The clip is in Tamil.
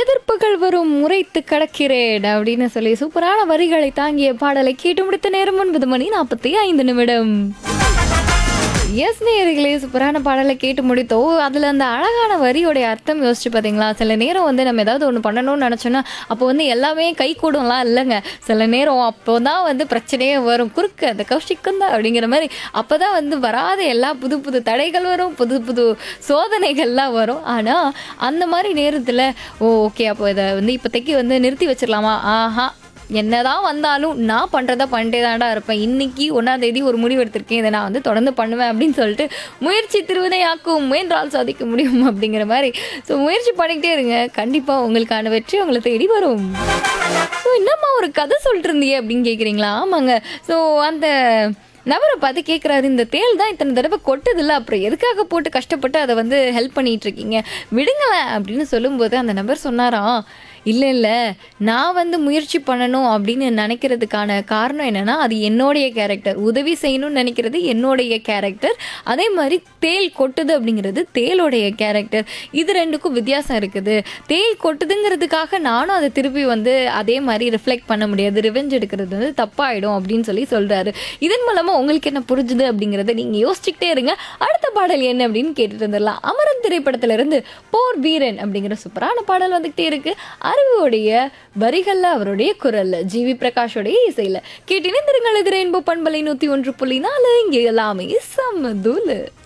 எதிர்ப்புகள் வரும் முறைத்து கடக்கிறேன் அப்படின்னு சொல்லி சூப்பரான வரிகளை தாங்கிய பாடலை கேட்டு முடித்த நேரம் ஒன்பது மணி நாற்பத்தி ஐந்து நிமிடம் எஸ் நேயர்களே சூப்பரான பாடலை கேட்டு முடித்தோம் அதில் அந்த அழகான வரியோடைய அர்த்தம் யோசிச்சு பார்த்தீங்களா சில நேரம் வந்து நம்ம ஏதாவது ஒன்று பண்ணணும்னு நினச்சோன்னா அப்போ வந்து எல்லாமே கை கூடும்லாம் இல்லைங்க சில நேரம் அப்போ தான் வந்து பிரச்சனையே வரும் குறுக்கு அந்த கௌஷிக்கம் தான் அப்படிங்கிற மாதிரி அப்போ தான் வந்து வராத எல்லா புது புது தடைகள் வரும் புது புது சோதனைகள்லாம் வரும் ஆனால் அந்த மாதிரி நேரத்தில் ஓ ஓகே அப்போ இதை வந்து இப்போதைக்கு வந்து நிறுத்தி வச்சிடலாமா ஆஹா என்னதான் வந்தாலும் நான் பண்ணுறத பண்ணிட்டே தான்டா இருப்பேன் இன்னைக்கு ஒன்றாம் தேதி ஒரு முடிவு எடுத்திருக்கேன் இதை நான் வந்து தொடர்ந்து பண்ணுவேன் அப்படின்னு சொல்லிட்டு முயற்சி திருவினையாக்கும் முயன்றால் சாதிக்க முடியும் அப்படிங்கிற மாதிரி ஸோ முயற்சி பண்ணிக்கிட்டே இருங்க கண்டிப்பாக உங்களுக்கான வெற்றி உங்களை தேடி வரும் ஸோ என்னம்மா ஒரு கதை சொல்லிட்டு இருந்தியே அப்படின்னு கேட்குறீங்களா ஆமாங்க ஸோ அந்த நபரை பார்த்து கேட்குறாரு இந்த தேள் தான் இத்தனை தடவை கொட்டுதில்ல அப்புறம் எதுக்காக போட்டு கஷ்டப்பட்டு அதை வந்து ஹெல்ப் பண்ணிட்டு இருக்கீங்க விடுங்களேன் அப்படின்னு சொல்லும்போது அந்த நபர் சொன்னாராம் இல்லை இல்லை நான் வந்து முயற்சி பண்ணணும் அப்படின்னு நினைக்கிறதுக்கான காரணம் என்னன்னா அது என்னுடைய கேரக்டர் உதவி செய்யணும்னு நினைக்கிறது என்னுடைய கேரக்டர் அதே மாதிரி தேள் கொட்டுது அப்படிங்கிறது தேளோடைய கேரக்டர் இது ரெண்டுக்கும் வித்தியாசம் இருக்குது தேள் கொட்டுதுங்கிறதுக்காக நானும் அதை திருப்பி வந்து அதே மாதிரி ரிஃப்ளெக்ட் பண்ண முடியாது ரிவெஞ்ச் எடுக்கிறது வந்து தப்பாயிடும் அப்படின்னு சொல்லி சொல்றாரு இதன் மூலமா உங்களுக்கு என்ன புரிஞ்சுது அப்படிங்கிறத நீங்க யோசிச்சுக்கிட்டே இருங்க அடுத்த பாடல் என்ன அப்படின்னு கேட்டுட்டு இருந்துடலாம் அமரன் திரைப்படத்துல இருந்து போர் வீரன் அப்படிங்கிற சூப்பரான பாடல் வந்துகிட்டே இருக்கு அறிவுடைய வரிகள்ல அவருடைய குரல்ல ஜிவி பிரகாஷோடைய இசையில கேட்டினே திருங்கள் இது ரெயின்போ பண்பலை நூத்தி ஒன்று புள்ளி நாலு இங்கே எல்லாமே சம்மதூலு